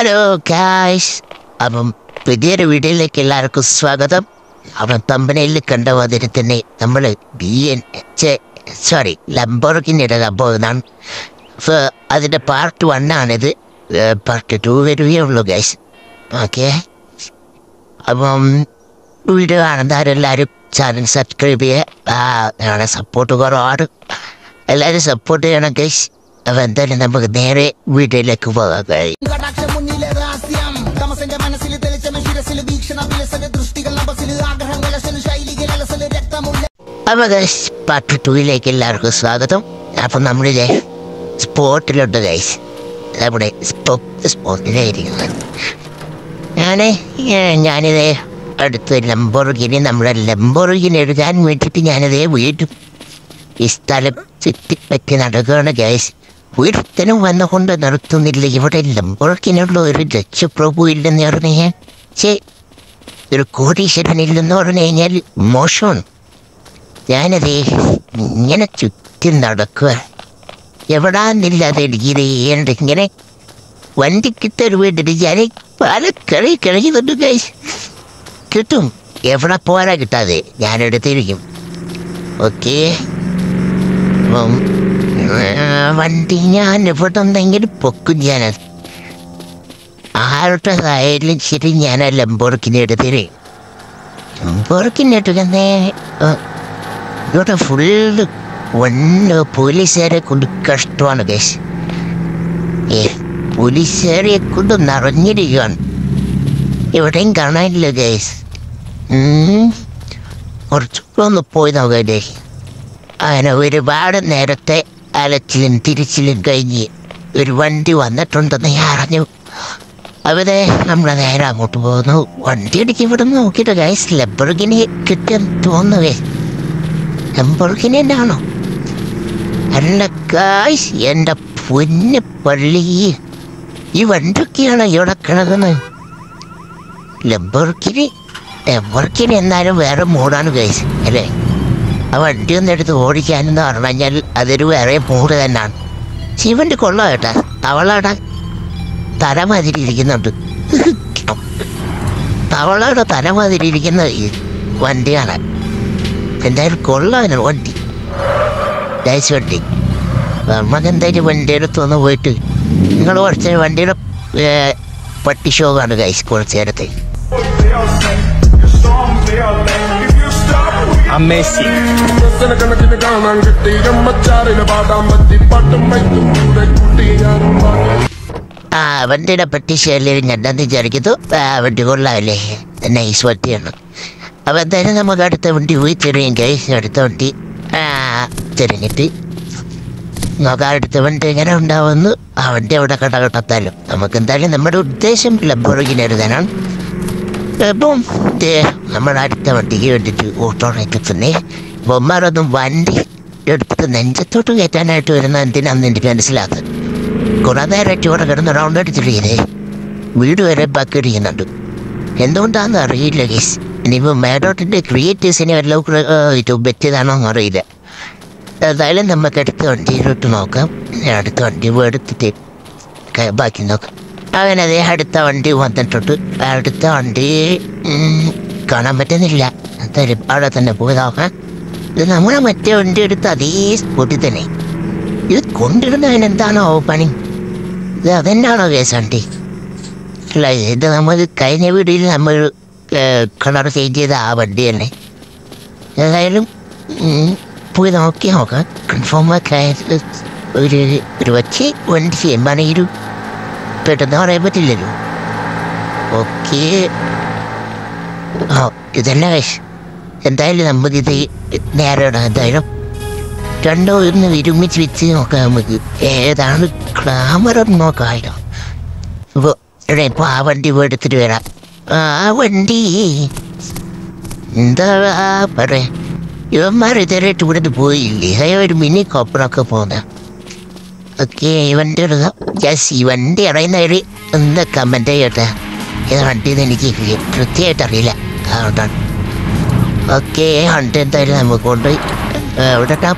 Hello guys അപ്പം പുതിയൊരു വീഡിയോയിലേക്ക് എല്ലാവർക്കും സ്വാഗതം അപ്പം തമ്പനയിൽ കണ്ട മാതിരി തന്നെ നമ്മൾ ബി എൻ എച്ച് സോറി ലംബോർഗിനിയുടെ പോകുന്നതാണ് സോ അതിൻ്റെ പാർട്ട് വൺ ആണിത് പാർട്ട് ടു വരികയേ ഉള്ളൂ ഗൈസ് ഓക്കെ അപ്പം വീഡിയോ കാണുന്നവരെല്ലാവരും ചാനൽ സബ്സ്ക്രൈബ് ചെയ്യുക ഞങ്ങളുടെ സപ്പോർട്ട് കുറവാണ് എല്ലാവരും സപ്പോർട്ട് ചെയ്യണം ഗൈസ് അപ്പം എന്തായാലും നമുക്ക് നേരെ വീഡിയോയിലേക്ക് പോകാം ഗൈസ് കടാക്ഷ മുന്നിലെ രഹസ്യം തമസന്റെ മനസ്സിൽ തെളിച്ചമ ശിരസിൽ വീക്ഷണ വിലസല് ദൃഷ്ടികൾ നഭസിൽ ആഗ്രഹങ്ങൾ അസല് ശൈലികൾ അലസല് രക്തമുള്ള അപ്പോൾ ഗൈസ് പാർട്ട് ടൂയിലേക്ക് എല്ലാവർക്കും സ്വാഗതം അപ്പം നമ്മളിലെ സ്പോട്ടിലുണ്ട് ഗൈസ് നമ്മുടെ സ്പോ സ്പോട്ടിലായിരിക്കുന്നത് ഞാൻ ഞാനിത് അടുത്ത് ലംബോർഗിനി നമ്മുടെ ലംബോർഗിനി എടുക്കാൻ വേണ്ടിയിട്ട് ഞാനിത് വീണ്ടും ഈ സ്ഥലം ചുറ്റിപ്പറ്റി നടക്കുകയാണ് ഗൈസ് ഒരുത്തനും വന്നുകൊണ്ട് നിർത്തുന്നില്ല ഇവിടെ ലംബോർഗിനുള്ള ഒരു രക്ഷപ്രഭു ഇല്ലെന്ന് പറഞ്ഞു കഴിഞ്ഞാൽ ചേ ഒരു കോടീശ്വരനില്ലെന്ന് പറഞ്ഞു കഴിഞ്ഞാൽ മോശമാണ് ഞാനതേ ഇങ്ങനെ ചുറ്റി നടക്കുക എവിടാന്നില്ലാതെ ഇത് ചെയ്യേണ്ട ഇങ്ങനെ വണ്ടിക്കിട്ടൊരു വീട്ടിൽ ഞാൻ പല കളി കളിക്കുന്നുണ്ട് ഗൈസ് കിട്ടും എവിടെ പോരാ കിട്ടാതെ ഞാനെടുത്തിരിക്കും ഓക്കെ അപ്പം ആ, വണ്ടി ഞാൻ ഇവിടെ എന്തെങ്കിലും പൊക്കും ഞാനത് ആരുടെ ആയാലും ശരി ഞാൻ ആ ലംബോർക്കിനെ എടുത്തിരേ ലംബോർക്കിനെ എടുക്കുന്നേ ആ, ഇവിടെ ഫുള്ള് ഒന്ന് പോലീസുകാരെ കൊണ്ട് കഷ്ടമാണ് ഗൈസ് ഏ പോലീസുകാരെ കൊണ്ട് നിറഞ്ഞിരിക്കുകയാണ് എവിടെയും കാണാനില്ല ഗൈസ് കുറച്ചുകൂടെ ഒന്ന് പോയി നോക്കട്ടെ അങ്ങനെ ഒരുപാട് നേരത്തെ അലച്ചിലും തിരിച്ചിലും കഴിഞ്ഞ് ഒരു വണ്ടി വന്നിട്ടുണ്ടെന്ന് ഞാൻ അറിഞ്ഞു അവിടെ നമ്മൾ നേരെ അങ്ങോട്ട് പോകുന്നു വണ്ടി ഇടിച്ച് ഇവിടെ നോക്കിയിട്ട് ഗൈസ് ലബർഗിനെ കിട്ടിയെന്ന് തോന്നുവേ ലംബോർഗിനി തന്നെയാണോ അല്ല കായ്സ് എൻ്റെ പൊന്ന് പള്ളി ഈ വണ്ടിയൊക്കെയാണ് ഇവിടെ കിടക്കുന്നത് ലംബോർഗിനി ലംബോർഗിനി എന്നാലും വേറെ മൂടാണ് ഗൈസ് അല്ലേ ആ വണ്ടി ഒന്ന് എടുത്ത് ഓടിക്കാനെന്ന് പറഞ്ഞു കഴിഞ്ഞാൽ അതൊരു വേറെ മൂട് തന്നെയാണ് ശിവൻ്റെ കൊള്ളാം കേട്ടാ അവളവിടെ തല മാതിരി ഇരിക്കുന്നുണ്ട് തവളയുടെ തല മാതിരി ഇരിക്കുന്ന ഈ വണ്ടി കാണാൻ എന്തായാലും കൊള്ളാൻ വണ്ടി ഡൈസ് വണ്ടി നമുക്ക് എന്തായാലും വണ്ടി എടുത്തൊന്ന് പോയിട്ട് നിങ്ങൾ കുറച്ച് വണ്ടിയുടെ ഏ, പട്ടി ഷോ കാണുക ഗൈസ് കുറച്ച് നേരത്തെ I'm Messi. കണക്കിന് കാണാൻ കിട്ടി അമ്മച്ചാറിന് പാടാൻ പറ്റി പാട്ടും വൈത്തും കൂടെ കൂട്ടി ഞാനും പാടി ആ വണ്ടിയുടെ പട്ടി ഷെയറിൽ ഞാൻ വിചാരിക്കുന്നു ആ വണ്ടി കൊള്ളാമല്ലേ നൈസ് വണ്ടിയാണ് അപ്പോൾ എന്തായാലും നമുക്ക് അടുത്ത വണ്ടി പോയി തിരിയും ഗൈസ് അടുത്ത വണ്ടി ആ തിരിഞ്ഞിട്ട് നോക്കാം അടുത്ത വണ്ടി എങ്ങനെ ഉണ്ടാവുമെന്ന് ആ വണ്ടി അവിടെ കടകട്ടെത്താലും നമുക്ക് എന്തായാലും നമ്മുടെ ഉദ്ദേശം ലംബോർഗിന് എഴുതാനാണ് അപ്പം ദേ നമ്മുടെ അടുത്ത വണ്ടിക്ക് വേണ്ടിയിട്ട് ഓട്ടോണേക്ക് തന്നെ ബൊമ്മാരൊന്നും വണ്ടി എടുത്തിട്ട് നെഞ്ചത്തോട്ട് കയറ്റാനായിട്ട് വരുന്ന എന്തിനാന്ന് എനിക്ക് മനസ്സിലാക്കുന്നത് കുറെ നേരമായിട്ട് ഇവിടെ കിടന്ന് റൗണ്ട് അടിച്ചിരിക്കുന്നേ വീട് വരെ ബക്കടിക്കുന്നുണ്ട് എന്തുകൊണ്ടാണെന്ന് അറിയില്ല ഗീസ് ഇനിയിപ്പോൾ മേഡോട്ടിൻ്റെ ക്രിയേറ്റീവ്സിനെ വല്ലതും കൂടെ, ആ, ഇത് പറ്റിയതാണോ എന്ന് അറിയില്ല ഏതായാലും നമുക്ക് അടുത്ത വണ്ടിയിലോട്ട് നോക്കാം അടുത്ത വണ്ടി പോയി എടുത്തിട്ട് ക- ബാക്കി നോക്കാം അങ്ങനെ അതേ അടുത്ത വണ്ടി വന്നിട്ടുണ്ട് അടുത്ത വണ്ടി ഉം, കാണാൻ പറ്റുന്നില്ല എന്തായാലും അവിടെ തന്നെ പോയി നോക്കാം ഇത് നമ്മളെ മറ്റേ വണ്ടി എടുത്ത് അതേ സ്പോട്ടിൽ തന്നെ ഇത് കൊണ്ടിരുന്നതിന് എന്താണോ പണി ഇത് അതെന്നാണോ കേസ് വണ്ടി അല്ല ഇത് നമ്മൾ കഴിഞ്ഞ വീടിൽ നമ്മൾ കളർ ചേഞ്ച് ചെയ്ത ആ വണ്ടി തന്നെ ഏതായാലും ഉം, പോയി നോക്കി നോക്കാം കൺഫേം ആയിട്ട് ഒരു ഒരു വച്ച് വണ്ടി ചെയ്യുമ്പോഴാണെങ്കിൽ പെട്ടെന്ന് പറയാൻ പറ്റില്ലല്ലോ ഓക്കെ ആ ഇതല്ല കേസ് എന്തായാലും നമുക്കിത് നേരെയാണ് എന്തായാലും രണ്ടോ ഒന്ന് ഒരുമിച്ച് വെച്ച് നോക്കാം നമുക്ക് ഏതാണ് ക്ലാമർ നോക്കാമല്ലോ ഇപ്പോൾ ഇവിടെ ഇപ്പോൾ ആ വണ്ടി പോയി എടുത്തിട്ട് വരാം ആ വണ്ടി എന്താ പറയാ ഇവന്മാർ ഇതുവരെയായിട്ട് ഇവിടെ നിന്ന് പോയില്ലേ അയ്യോ ഒരു മിനി കോപ്പറൊക്കെ പോകുന്ന ഓക്കെ ഈ വണ്ടി എടുക്കാം യെസ് ഈ വണ്ടി അറിയുന്നവർ ഒന്ന് കമൻറ്റ് ചെയ്യട്ടെ ഏത് വണ്ടിയെന്ന് എനിക്ക് കൃത്യമായിട്ട് അറിയില്ല അതുകൊണ്ടാണ് ഓക്കെ വണ്ടി എന്തായാലും നമുക്ക് കൊണ്ടുപോയി ആ, ഇവിടെ ഇട്ടാം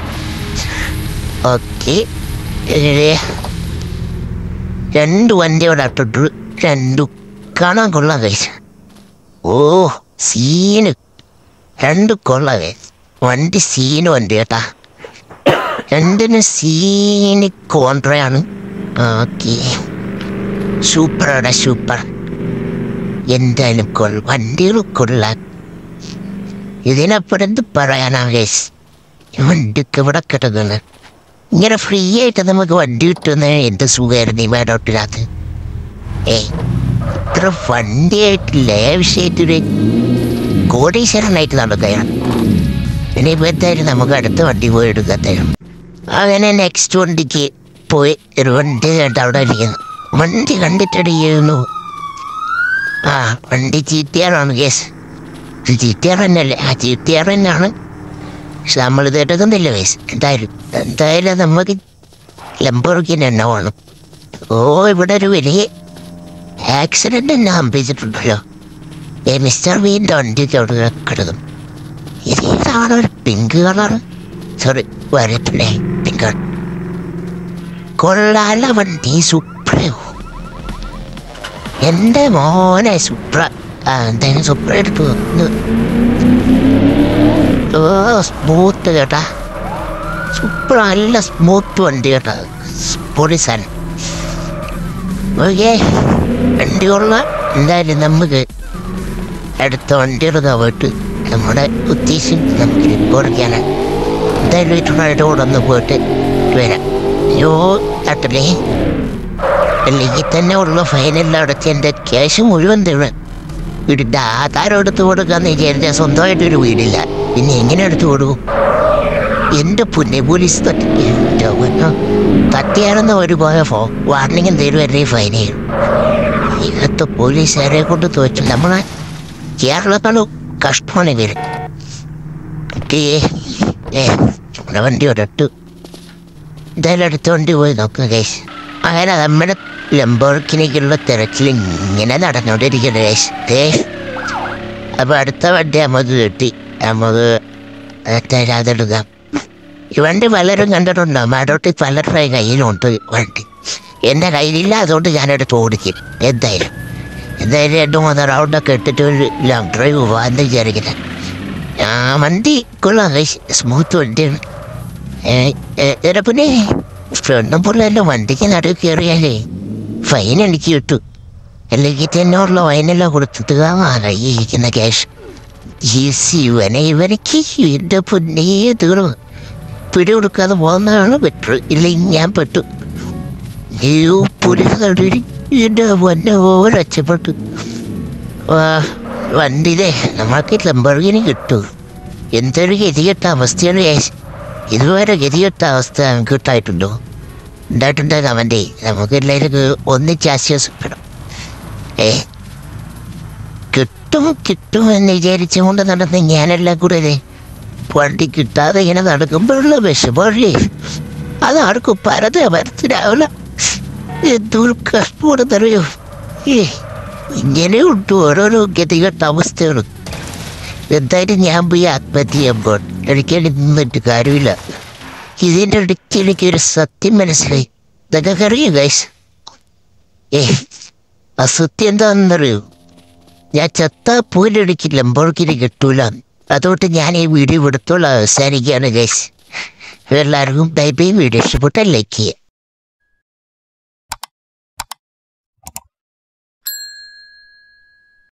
ഓക്കെ രണ്ട് വണ്ടി ഇവിടെ ഇട്ടിട്ട് രണ്ടു കാണാൻ കൊള്ളാം കൈസ് ഓ സീന് രണ്ട് കൊള്ളാം കൈസ് വണ്ടി സീന് വണ്ടി കേട്ടാ രണ്ടിനും സീന് കോൺട്രയാണ് ഓക്കെ സൂപ്പറാടാ സൂപ്പർ എന്തായാലും കൊള്ള വണ്ടികൾ കൊള്ളാം ഇതിനപ്പുറം എന്ത് പറയാനാ കേസ് വണ്ടിക്ക് ഇവിടെ കിടക്കുന്നത് ഇങ്ങനെ ഫ്രീ ആയിട്ട് നമുക്ക് വണ്ടി കിട്ടുന്ന എന്ത് സുഖമായിരുന്നു ഈ മേടോട്ടിനകത്ത് ഏയ് ഇത്ര വണ്ടിയായിട്ടില്ല വിഷയത്തില് കോടീശ്വരനായിട്ട് നടക്കുകയാണ് ഇനിയിപ്പോൾ എന്തായാലും നമുക്ക് അടുത്ത വണ്ടി പോയി എടുക്കത്തേനും അങ്ങനെ നെക്സ്റ്റ് വണ്ടിക്ക് പോയി ഒരു വണ്ടി കണ്ട് അവിടെ ഇരിക്കുന്നു വണ്ടി കണ്ടിട്ടടിക്കുന്നു ആ വണ്ടി ചീറ്റിയാറാണ് കേസ് ചീറ്റിയാർ തന്നെയല്ലേ ആ ചീറ്റിയാർ തന്നെയാണ് പക്ഷെ നമ്മളിത് എടുക്കുന്നില്ല കേസ് എന്തായാലും എന്തായാലും നമുക്ക് ലംബോർഗിന് തന്നെ വേണം ഓ ഇവിടെ ഒരു വലിയ ആക്സിഡന്റ് തന്നെ സംഭവിച്ചിട്ടുണ്ടല്ലോ ഏ മിസ്റ്റർ വീൻ്റെ വണ്ടിക്ക് അവിടെ കിടക്കും ഇതാണ് ഒരു പിങ്ക് കളർ സോറി വരത്തില്ലേ പിങ്ക് കളർ കൊള്ളാല വണ്ടി സുപ്രയോ എൻ്റെ മോനെ സുപ്ര ആ എന്തായാലും സുപ്ര എടുത്തു ഒന്ന് ഓ സ്മൂത്ത് കേട്ടാ സൂപ്പർ നല്ല സ്മൂത്ത് വണ്ടി കേട്ടാ പൊളിസാൻ ഓക്കെ വണ്ടി കൊള്ളാം എന്തായാലും നമുക്ക് അടുത്ത വണ്ടി എടുക്കാൻ പോയിട്ട് നമ്മുടെ ഉദ്ദേശം നമുക്ക് റിപ്പോർട്ടിക്കാനാണ് എന്തായാലും ഇട്ടുണ്ടായിട്ട് കൂടെ ഒന്ന് പോയിട്ട് വരാം അയ്യോ അട്ടല്ലേ അല്ലെങ്കിൽ തന്നെ ഉള്ള ഫൈനെല്ലാം അടച്ച് എൻ്റെ ക്യാഷ് മുഴുവൻ തീർന്ന് വീടിൻ്റെ ആധാരം എടുത്ത് കൊടുക്കാന്ന് വിചാരിച്ച സ്വന്തമായിട്ടൊരു വീടില്ല പിന്നെ എങ്ങനെ എടുത്തു കൊടുക്കും എൻ്റെ പുണ്യ പോലീസ് തട്ടി എൻ്റെ പൊന്നോ. തട്ടിയാണെന്ന് ഒരു പോയ ഫോ വാർണിംഗ് എന്തേലും വരെ ഫൈൻ ചെയ്യും ഇന്നത്തെ പോലീസുകാരെ കൊണ്ട് തോച്ചു നമ്മളെ കേരളത്തിലും കഷ്ടമാണ് ഇവര് ഏ ഏ നമ്മുടെ വണ്ടി ഒരട്ടു എന്തായാലും അടുത്ത വണ്ടി പോയി നോക്കാം കേസ് അങ്ങനെ നമ്മുടെ ലംബോർക്കിനേക്കുള്ള തിരച്ചിൽ ഇങ്ങനെ നടന്നുകൊണ്ടിരിക്കുന്നു കേസ് ഏ അപ്പോൾ അടുത്ത വണ്ടി നമുക്ക് കിട്ടി നമുക്ക് എന്തായാലും അതെടുക്കാം ഈ വണ്ടി പലരും കണ്ടിട്ടുണ്ടോ മാടോട്ടി പലരുടെ കയ്യിലുണ്ട് വണ്ടി എൻ്റെ കയ്യിലില്ല അതുകൊണ്ട് ഞാനെടുത്ത് ഓടിക്കും എന്തായാലും എന്തായാലും രണ്ട് മൂന്ന് റൗണ്ടൊക്കെ ഇട്ടിട്ട് ഒരു ലോങ് ഡ്രൈവ് പോകാൻ വിചാരിക്കുന്നത് ആ വണ്ടി കൊള്ളാം സ്മൂത്ത് വണ്ടിയാണ് എടാ പിന്നെ ഫ്രണ്ടും പിള്ളേരുടെ വണ്ടിക്ക് നടുവ് കയറിയാലേ ഫൈൻ എനിക്ക് കിട്ടും അല്ലെങ്കിൽ തന്നെയുള്ള ഫൈനെല്ലാം കൊടുത്തിട്ട് വാങ്ങിയിരിക്കുന്ന ക്യാഷ് ഈസി ഇവനെ ഇവനക്ക് എൻ്റെ പുന്നേ തീർന്നു പിടി കൊടുക്കാതെ പോകുന്നതാണ് ബെറ്റർ ഇല്ലെങ്കിൽ ഞാൻ പെട്ടു അയ്യോ പോലീസ് കണ്ടിരി എൻ്റെ പൊന്നെ രക്ഷപ്പെട്ടു വണ്ടിയിലെ നമ്മൾക്ക് ലംബർഗിന് കിട്ടൂ എന്തൊരു ഗതികെട്ട അവസ്ഥയാണ് guys. ഇതുവരെ ഗതികെട്ട അവസ്ഥ നമുക്ക് ഉണ്ടായിട്ടുണ്ടോ ഉണ്ടായിട്ടുണ്ടാകും അവൻ്റെ നമുക്ക് എല്ലാവർക്കും ഒന്നിച്ച് ആശ്വാസപ്പെടാം ഏ കിട്ടും കിട്ടും എന്ന് വിചാരിച്ചുകൊണ്ട് നടന്ന് ഞാനെല്ലാം കൂടെ ദേ വണ്ടി കിട്ടാതെ ഇങ്ങനെ നടക്കുമ്പോഴുള്ള വിഷമല്ലേ അത് ആർക്കും പരത് മനസ്സിലാവില്ല എന്തൊരു കഷ്ടപ്പെടുന്നറിയോ ഏ ഇങ്ങനെ ഉണ്ട് ഓരോരോ ഗതികെട്ട അവസ്ഥകൾ എന്തായാലും ഞാൻ പോയി ആത്മഹത്യ ചെയ്യുമ്പോൾ എനിക്ക് നിന്നിട്ട് കാര്യമില്ല ഇതിൻ്റെ ഇടയ്ക്ക് എനിക്കൊരു സത്യം മനസ്സിലായി ഇതൊക്കെ അറിയൂ ഗൈസ് ഏ ആ സത്യം എന്താണെന്നറിയോ ഞാൻ ചത്താ പൂരടിക്ക് ലംബോർക്കിന് കിട്ടൂല അതുകൊണ്ട് ഞാൻ ഈ വീഡിയോ എടുത്തോളം അവസാനിക്കുകയാണ് ഗൈസ് എല്ലാവർക്കും ബൈ ബൈ വീഡിയോ ഇഷ്ടപ്പെട്ട ലൈക്ക് ചെയ്യുക